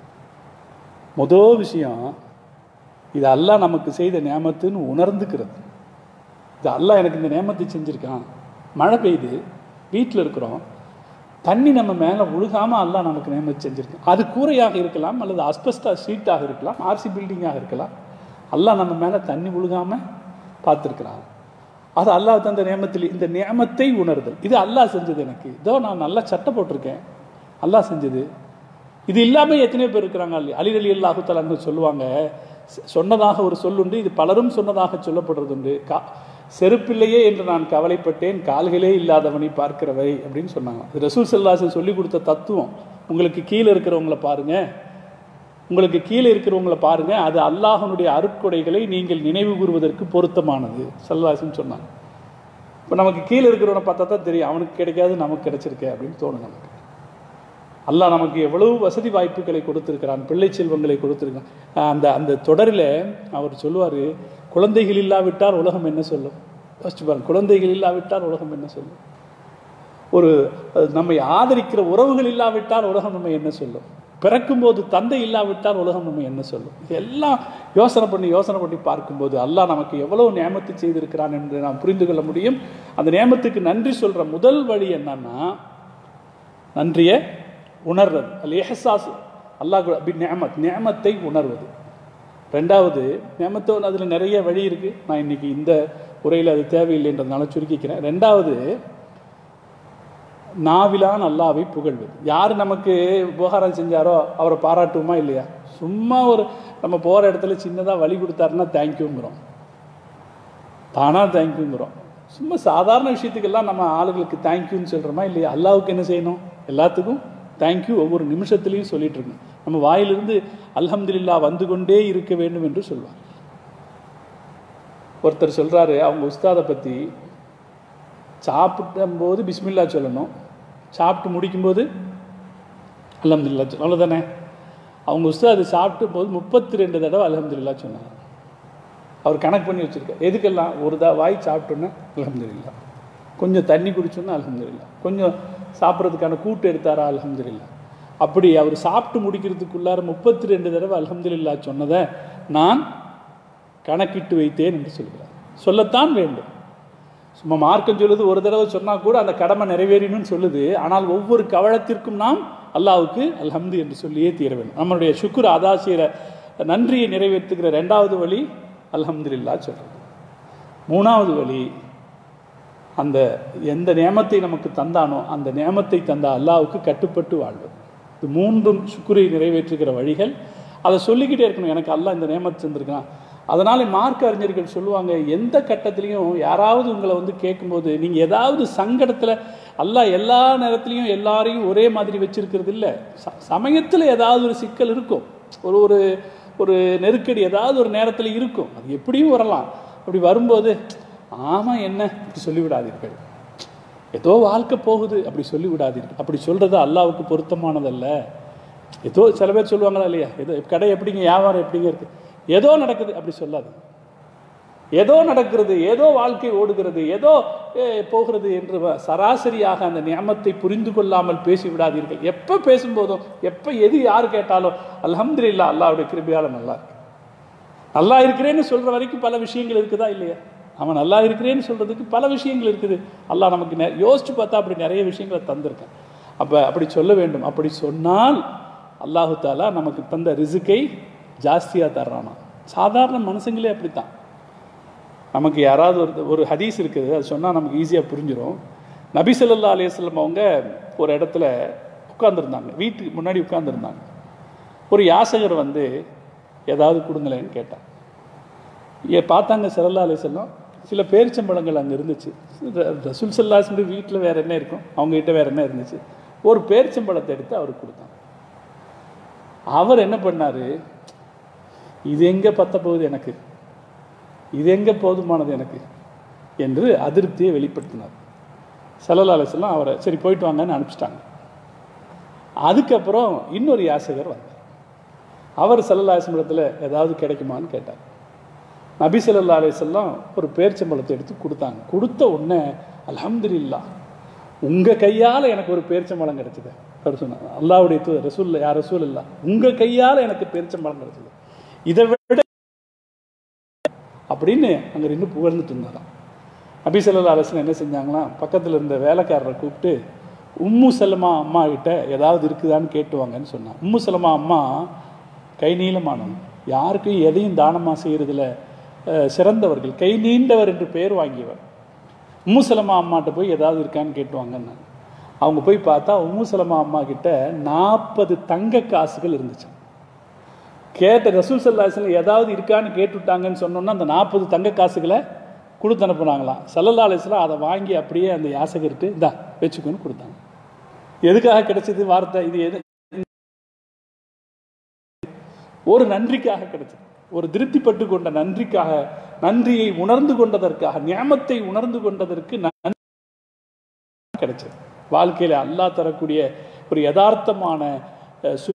முதல் விஷயம் இது அல்லாஹ் நமக்கு செய்த நியமத்துன்னு உணர்ந்துக்கிறது இது அல்லாஹ் எனக்கு இந்த நியமத்தை செஞ்சுருக்கான் மழை பெய்யுது வீட்டில் இருக்கிறோம் தண்ணி நம்ம மேலே உழுகாமல் அல்லாஹ் நமக்கு நியமத்தை செஞ்சுருக்கான் அது கூரையாக இருக்கலாம் அல்லது அஸ்பஸ்டா ஷீட்டாக இருக்கலாம் ஆர்சி பில்டிங்காக இருக்கலாம் அல்லாஹ் நம்ம மேலே தண்ணி உழுகாமல் பார்த்துருக்குறான் அது அல்லாஹ் தந்த நியமத்தில் இந்த நியமத்தை உணர்தல் இது அல்லாஹ் செஞ்சது எனக்கு இதோ நான் நல்லா சட்டை போட்டிருக்கேன் அல்லாஹ் செஞ்சது இது இல்லாமல் எத்தனையோ பேர் இருக்கிறாங்க அலி அலி அலி அல்லாஹு தலான்னு சொல்லுவாங்க சொன்னதாக ஒரு சொல்லுண்டு இது பலரும் சொன்னதாக சொல்லப்படுறதுண்டு கா செருப்பில்லையே என்று நான் கவலைப்பட்டேன் கால்களே இல்லாதவனை பார்க்கிறவை அப்படின்னு சொன்னாங்க இது ரசூல் சல்லாசன் சொல்லி கொடுத்த தத்துவம் உங்களுக்கு கீழே இருக்கிறவங்கள பாருங்க உங்களுக்கு கீழே இருக்கிறவங்கள பாருங்க அது அல்லாஹனுடைய அருட்கொடைகளை நீங்கள் நினைவு கூறுவதற்கு பொருத்தமானது சல்லாசன் சொன்னாங்க இப்போ நமக்கு கீழே இருக்கிறவனை பார்த்தா தான் தெரியும் அவனுக்கு கிடைக்காது நமக்கு கிடைச்சிருக்கே அப்படின்னு தோணும் நமக்கு அல்லாஹ் நமக்கு எவ்வளவு வசதி வாய்ப்புகளை கொடுத்துருக்கிறான் பிள்ளை செல்வங்களை கொடுத்துருக்கான் அந்த அந்த தொடரில் அவர் சொல்லுவார் குழந்தைகள் இல்லாவிட்டால் உலகம் என்ன சொல்லும் யோசிச்சு பாருங்க குழந்தைகள் இல்லாவிட்டால் உலகம் என்ன சொல்லும் ஒரு நம்மை ஆதரிக்கிற உறவுகள் இல்லாவிட்டால் உலகம் நம்ம என்ன சொல்லும் பிறக்கும்போது தந்தை இல்லாவிட்டால் உலகம் நம்ம என்ன சொல்லும் இதெல்லாம் யோசனை பண்ணி யோசனை பண்ணி பார்க்கும்போது அல்லாஹ் நமக்கு எவ்வளவு நியமத்து செய்திருக்கிறான் என்று நாம் புரிந்து கொள்ள முடியும் அந்த நியமத்துக்கு நன்றி சொல்கிற முதல் வழி என்னன்னா நன்றியை உணர்றது அல் எஹசாஸ் அல்லாஹ் அப்படி நியமத் நியமத்தை உணர்வது ரெண்டாவது நியமத்தை அதில் நிறைய வழி இருக்குது நான் இன்னைக்கு இந்த உரையில் அது தேவையில்லைன்றதுனால சுருக்கிக்கிறேன் ரெண்டாவது நாவிலான் அல்லாவை புகழ்வது யார் நமக்கு உபகாரம் செஞ்சாரோ அவரை பாராட்டுவோமா இல்லையா சும்மா ஒரு நம்ம போகிற இடத்துல சின்னதாக வழி கொடுத்தாருன்னா தேங்க்யூங்கிறோம் தானாக தேங்க்யூங்கிறோம் சும்மா சாதாரண விஷயத்துக்கெல்லாம் நம்ம ஆளுகளுக்கு தேங்க்யூன்னு சொல்கிறோமா இல்லையா அல்லாவுக்கு என்ன செய்யணும் எல்லாத்துக்கும் தேங்க்யூ ஒவ்வொரு நிமிஷத்துலையும் சொல்லிட்டு இருக்கணும் நம்ம வாயிலிருந்து அல்ஹம்துலில்லா வந்து கொண்டே இருக்க வேண்டும் என்று சொல்வார் ஒருத்தர் சொல்கிறாரு அவங்க உஸ்தாதை பற்றி சாப்பிடும்போது பிஸ்மில்லா சொல்லணும் சாப்பிட்டு முடிக்கும்போது அலமதுல்லா அவ்வளோதானே அவங்க உஸ்தாது சாப்பிட்டு போது முப்பத்தி ரெண்டு தடவை அலமதுல்லா சொன்னாங்க அவர் கணக்கு பண்ணி வச்சுருக்கார் எதுக்கெல்லாம் ஒரு த வாய் சாப்பிட்டோன்னா அலமதுல்லா கொஞ்சம் தண்ணி குடிச்சோன்னா அலமதுல்லா கொஞ்சம் சாப்பிட்றதுக்கான கூட்டு எடுத்தாரா அலமதுல்லா அப்படி அவர் சாப்பிட்டு முடிக்கிறதுக்குள்ளார முப்பத்தி ரெண்டு தடவை அலமதுல்லா சொன்னதை நான் கணக்கிட்டு வைத்தேன் என்று சொல்கிறார் சொல்லத்தான் வேண்டும் சும்மா மார்க்கம் சொல்லுது ஒரு தடவை சொன்னால் கூட அந்த கடமை நிறைவேறணும்னு சொல்லுது ஆனால் ஒவ்வொரு கவலத்திற்கும் நாம் அல்லாவுக்கு அல்ஹம்து என்று சொல்லியே தீர வேண்டும் நம்மளுடைய சுக்குர் அதா செய்கிற நன்றியை நிறைவேற்றுகிற ரெண்டாவது வழி அல்ஹம்துலில்லா சொல்கிறது மூணாவது வழி அந்த எந்த நியமத்தை நமக்கு தந்தானோ அந்த நியமத்தை தந்த அல்லாவுக்கு கட்டுப்பட்டு வாழ்வது இது மூன்றும் சுக்குரை நிறைவேற்றுகிற வழிகள் அதை சொல்லிக்கிட்டே இருக்கணும் எனக்கு அல்லாஹ் இந்த நியமத்தை தந்திருக்கான் அதனால் மார்க்க அறிஞர்கள் சொல்லுவாங்க எந்த கட்டத்துலேயும் யாராவது உங்களை வந்து கேட்கும்போது நீங்கள் ஏதாவது சங்கடத்தில் அல்லாஹ் எல்லா நேரத்துலையும் எல்லாரையும் ஒரே மாதிரி வச்சிருக்கிறது இல்லை ச சமயத்தில் ஏதாவது ஒரு சிக்கல் இருக்கும் ஒரு ஒரு ஒரு நெருக்கடி ஏதாவது ஒரு நேரத்தில் இருக்கும் அது எப்படியும் வரலாம் அப்படி வரும்போது ஆமாம் என்ன இப்படி சொல்லிவிடாதீர்கள் ஏதோ வாழ்க்கை போகுது அப்படி சொல்லிவிடாதீர்கள் அப்படி சொல்கிறது அல்லாவுக்கு பொருத்தமானதல்ல ஏதோ சில பேர் சொல்லுவாங்களா இல்லையா ஏதோ கடை எப்படிங்க வியாபாரம் எப்படிங்க இருக்குது ஏதோ நடக்குது அப்படி சொல்லாது ஏதோ நடக்கிறது ஏதோ வாழ்க்கை ஓடுகிறது ஏதோ போகிறது என்று சராசரியாக அந்த நியமத்தை புரிந்து கொள்ளாமல் பேசிவிடாதீர்கள் எப்போ பேசும்போதும் எப்போ எது யார் கேட்டாலும் அலமதுல்லா அல்லாவுடைய கிருபியால் நல்லா இருக்கு நல்லா இருக்கிறேன்னு சொல்கிற வரைக்கும் பல விஷயங்கள் இருக்குதா இல்லையா அவன் நல்லா இருக்கிறேன்னு சொல்கிறதுக்கு பல விஷயங்கள் இருக்குது அல்லாஹ் நமக்கு நெ யோசிச்சு பார்த்தா அப்படி நிறைய விஷயங்களை தந்திருக்கேன் அப்போ அப்படி சொல்ல வேண்டும் அப்படி சொன்னால் அல்லாஹு தாலா நமக்கு தந்த ரிசுக்கை ஜாஸ்தியாக தர்றானா சாதாரண மனுஷங்களே அப்படித்தான் நமக்கு யாராவது ஒரு ஒரு ஹதீஸ் இருக்குது அது சொன்னால் நமக்கு ஈஸியாக புரிஞ்சிடும் நபி ஸல்லல்லாஹு அலைஹி வஸல்லம் அவங்க ஒரு இடத்துல உட்கார்ந்துருந்தாங்க வீட்டுக்கு முன்னாடி உட்கார்ந்துருந்தாங்க ஒரு யாசகர் வந்து ஏதாவது கொடுங்களேன்னு கேட்டான் ஏ பார்த்தாங்க ஸல்லல்லாஹு அலைஹி வஸல்லம் சில பேரிச்சம்பழங்கள் அங்கே இருந்துச்சு ர- ரசூல் சல்லாஸ்முடைய வீட்டில் வேற என்ன இருக்கும் அவங்க கிட்ட வேற என்ன இருந்துச்சு ஒரு பேரிச்சம்பழத்தை எடுத்து அவருக்கு கொடுத்தாங்க அவர் என்ன பண்ணாரு இது எங்கே பத்த போகுது எனக்கு இது எங்கே போதுமானது எனக்கு என்று அதிருப்தியை வெளிப்படுத்தினார் சல்லல்லா அலிஸ்லாம் அவரை சரி போயிட்டு வாங்கன்னு அனுப்பிச்சிட்டாங்க அதுக்கப்புறம் இன்னொரு யாசகர் வந்தார் அவர் சல்லல்லா இடத்துல ஏதாவது கிடைக்குமான்னு கேட்டார் நபி ஸல்லல்லாஹு அலைஹி வஸல்லம் ஒரு பேரிச்சம்பழத்தை எடுத்து கொடுத்தாங்க கொடுத்த உடனே அல்ஹம்துலில்லாஹ் உங்க கையால எனக்கு ஒரு பேரிச்சம்பழம் கிடைச்சது அவர் சொன்னார் அல்லாஹ்வுடைய தூதர் ரசூல் யார் ரசூல் இல்லா உங்க கையால எனக்கு பேரிச்சம்பழம் கிடைச்சது இதை விட அப்படின்னு அங்க நின்று புகழ்ந்துட்டு இருந்தாராம் நபி ஸல்லல்லாஹு அலைஹி வஸல்லம் என்ன செஞ்சாங்களாம் பக்கத்துல இருந்த வேலைக்காரரை கூப்பிட்டு உம்மு சலமா அம்மா கிட்ட ஏதாவது இருக்குதான்னு கேட்டுவாங்கன்னு சொன்னான் உம்மு சலமா அம்மா கை நீளமானவங்க யாருக்கும் எதையும் தானமா செய்யறதுல அஹ், சிறந்தவர்கள் கை நீண்டவர் என்று பெயர் வாங்கியவர் உம்மு சலமா அம்மாட்ட போய் ஏதாவது இருக்கான்னு கேட்டுவாங்கன்னு அவங்க போய் பார்த்தா உம்மு சலமா அம்மா கிட்ட நாற்பது தங்க காசுகள் இருந்துச்சு கேட்ட ரசூல் சல்லாஹில் ஏதாவது இருக்கான்னு கேட்டுவிட்டாங்கன்னு சொன்னோன்னா அந்த நாற்பது தங்க காசுகளை கொடுத்து அனுப்புனாங்களாம் சல்லல்லா அலிஸ்லாம் அதை வாங்கி அப்படியே அந்த யாசகர்கிட்ட இந்தா வச்சுக்கோன்னு கொடுத்தாங்க எதுக்காக கிடைச்சது வார்த்தை இது எது ஒரு நன்றிக்காக கிடைச்சது ஒரு திருப்திப்பட்டு கொண்ட நன்றிக்காக நன்றியை உணர்ந்து கொண்டதற்காக நியமத்தை உணர்ந்து கொண்டதற்கு நன்றி கிடைச்சது வாழ்க்கையில அல்லாஹ் தரக்கூடிய ஒரு யதார்த்தமான அஹ், சு-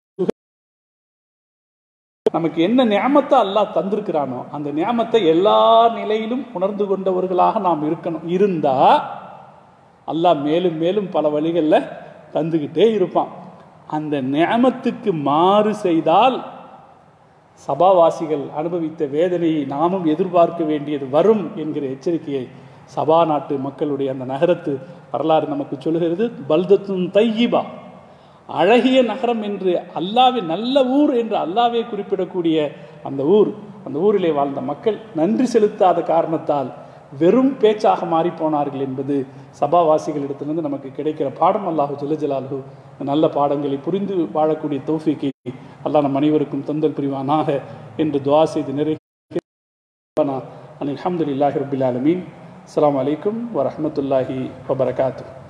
நமக்கு என்ன நியாமத்தை அல்லாஹ் தந்திருக்கிறானோ அந்த நியாமத்தை எல்லா நிலையிலும் உணர்ந்து கொண்டவர்களாக நாம் இருக்கணும் இருந்தா அல்லாஹ் மேலும் மேலும் பல வழிகளில் தந்துக்கிட்டே இருப்பான் அந்த நியாமத்துக்கு மாறு செய்தால் சபாவாசிகள் அனுபவித்த வேதனையை நாமும் எதிர்பார்க்க வேண்டியது வரும் என்கிற எச்சரிக்கையை சபா நாட்டு மக்களுடைய அந்த நகரத்து வரலாறு நமக்கு சொல்கிறது பல்தத்துன் தையிபா அழகிய நகரம் என்று அல்லாவே நல்ல ஊர் என்று அல்லாவே குறிப்பிடக்கூடிய அந்த ஊர் அந்த ஊரிலே வாழ்ந்த மக்கள் நன்றி செலுத்தாத காரணத்தால் வெறும் பேச்சாக மாறி போனார்கள் என்பது சபாவாசிகளிடத்திலிருந்து நமக்கு கிடைக்கிற பாடம் அல்லாஹு ஜல்ல ஜலாலுஹு நல்ல பாடங்களை புரிந்து வாழக்கூடிய தௌஃபீக்கை அல்லாஹ் நம் அனைவருக்கும் தந்தல் புரிவானாக என்று துவா செய்து நிறைவு அல்ஹம்துலில்லாஹி ரபில் ஆலமீன் அஸ்ஸலாமு அலைக்கும் வரஹ்மத்துல்லாஹி வபரகாத்துஹு